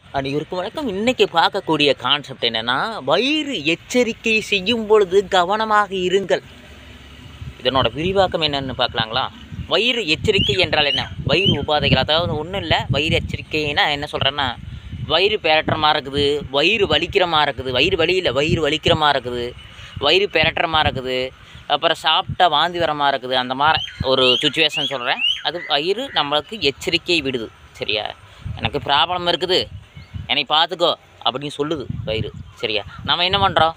அனைவருக்கும் வணக்கம் இன்னைக்கு பார்க்கக்கூடிய கான்செப்ட் என்னன்னா வயிறு எச்சரிக்கை செய்யும் பொழுது கவனமாக இருங்கள் இதனோட விரிவாக்கம் என்னன்னு பார்க்கலாங்களா வயிறு எச்சரிக்கை என்றால் என்ன வயிறு உபாதைகள் அதாவது ஒன்றும் இல்லை வயிறு எச்சரிக்கைனா என்ன சொல்கிறேன்னா வயிறு பெரட்டுற மாதிரி இருக்குது வயிறு வலிக்கிற மாதிரி இருக்குது வயிறு வலியில் வயிறு வலிக்கிற மாதிரி இருக்குது வயிறு பெரட்டுற மாதிரி இருக்குது அப்புறம் சாப்பிட்டா வாந்தி வர மாதிரி இருக்குது அந்த மாதிரி ஒரு சுச்சுவேஷன் சொல்கிறேன் அது வயிறு நம்மளுக்கு எச்சரிக்கை விடுது சரியா எனக்கு ப்ராப்ளம் இருக்குது என்னை பார்த்துக்கோ அப்படின்னு சொல்லுது வயிறு சரியா நம்ம என்ன பண்ணுறோம்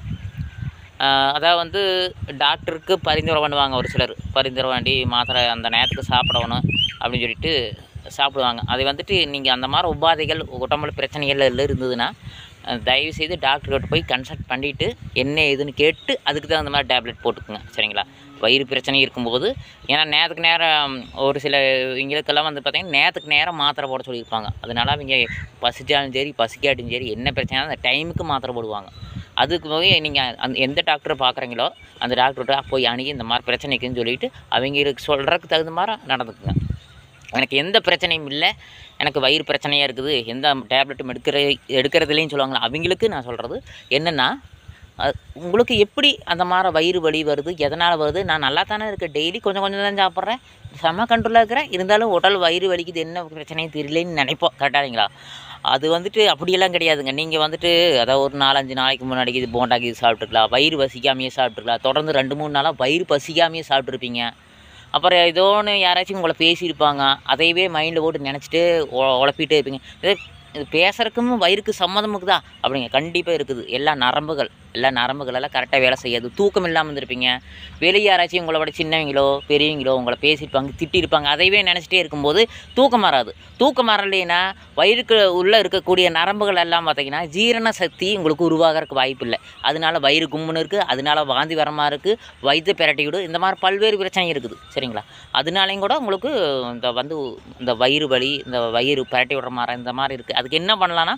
அதாவது வந்து டாக்டருக்கு பரிந்துரை பண்ணுவாங்க ஒரு சிலர் பரிந்துரை வேண்டி மாத்திரை அந்த நேரத்துக்கு சாப்பிடணும் அப்படின்னு சொல்லிட்டு சாப்பிடுவாங்க அது வந்துட்டு நீங்கள் அந்த மாதிரி உபாதைகள் உடம்புல பிரச்சனைகள் எல்லாம் இருந்ததுன்னா அஹ், தயவு செய்து டாக்டர்கிட்ட போய் கன்சல்ட் பண்ணிவிட்டு என்ன ஏதுன்னு கேட்டு அதுக்கு தகுந்த மாதிரி டேப்லெட் போட்டுக்குங்க சரிங்களா வயிறு பிரச்சனை இருக்கும்போது ஏன்னா நேரத்துக்கு நேரம் ஒரு சில இவங்களுக்கெல்லாம் வந்து பார்த்திங்கன்னா நேரத்துக்கு நேரம் மாத்திரை போட சொல்லியிருப்பாங்க அதனால அவங்க பசிச்சாலும் சரி பசிக்காட்டியும் சரி என்ன பிரச்சனையாலும் அந்த டைமுக்கு மாத்திரை போடுவாங்க அதுக்கு போய் நீங்கள் அந்த எந்த டாக்டரை பார்க்குறீங்களோ அந்த டாக்டர்கிட்ட போய் அணுகி இந்த மாதிரி பிரச்சனைக்குன்னு சொல்லிட்டு அவங்களுக்கு சொல்கிறதுக்கு தகுந்த மாதிரி நடந்துக்குங்க எனக்கு எந்த பிரச்சனையும் இல்லை எனக்கு வயிறு பிரச்சனையாக இருக்குது எந்த டேப்லெட்டும் எடுக்கிற எடுக்கிறதுலேயும் சொல்லுவாங்களா அவங்களுக்கு நான் சொல்கிறது என்னென்னா அது உங்களுக்கு எப்படி அந்த மாதிரி வயிறு வலி வருது எதனால் வருது நான் நல்லா தானே இருக்கேன் டெய்லி கொஞ்சம் கொஞ்சம் தான் சாப்பிட்றேன் செம கண்ட்ரோலாக இருக்கிறேன் இருந்தாலும் உடல் வயிறு வலிக்குது என்ன பிரச்சனையும் தெரியலன்னு நினைப்போம் கரெக்டாங்களா அது வந்துட்டு அப்படியெல்லாம் கிடையாதுங்க நீங்கள் வந்துட்டு அதாவது ஒரு நாலஞ்சு நாளைக்கு முன்னாடி இது போண்டாக்கி இது சாப்பிட்ருக்கலாம் வயிறு பசிக்காமையே சாப்பிட்ருக்கலாம் தொடர்ந்து ரெண்டு மூணு நாளாக வயிறு பசிக்காமையே சாப்பிட்ருப்பீங்க அப்புறம் ஏதோ ஒன்று யாராச்சும் உங்களை பேசியிருப்பாங்க அதையவே மைண்டில் போட்டு நினச்சிட்டு உழப்பிட்டே இருப்பீங்க இது இது பேசுறதுக்கும் வயிறுக்கு சம்மதம் இருக்குதா அப்படிங்க கண்டிப்பாக இருக்குது எல்லா நரம்புகள் எல்லா நரம்புகள் எல்லாம் கரெக்டாக வேலை செய்யாது தூக்கம் இல்லாமல் இருந்திருப்பீங்க வெளியே யாராச்சும் உங்களோட சின்னவங்களோ பெரியவங்களோ உங்களை பேசியிருப்பாங்க திட்டியிருப்பாங்க அதையவே நினச்சிட்டே இருக்கும்போது தூக்கம் மாறாது தூக்கம் மாறலைன்னா வயிறுக்கு உள்ளே இருக்கக்கூடிய நரம்புகள் எல்லாம் பார்த்தீங்கன்னா ஜீரண சக்தி உங்களுக்கு உருவாகிறதுக்கு வாய்ப்பு இல்லை அதனால வயிறு கும்முன்னு இருக்குது அதனால வாந்தி வர மாதிரி இருக்குது வயிற்று பெரட்டி விடு இந்த மாதிரி பல்வேறு பிரச்சனை இருக்குது சரிங்களா அதனாலையும் கூட உங்களுக்கு இந்த வந்து இந்த வயிறு வலி இந்த வயிறு பெரட்டி விடுற மாதிரி இந்த மாதிரி இருக்குது அதுக்கு என்ன பண்ணலான்னா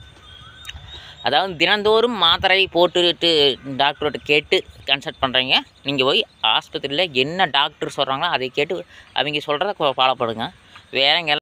அதாவது தினந்தோறும் மாத்திரை போட்டுட்டு டாக்டர்கிட்ட கேட்டு கன்சல்ட் பண்ணுறீங்க நீங்கள் போய் ஆஸ்பத்திரியில் என்ன டாக்டர் சொல்கிறாங்களோ அதை கேட்டு அவங்க சொல்கிறத ஃபாலோ பண்ணுங்க வேற எங்கெல்லாம்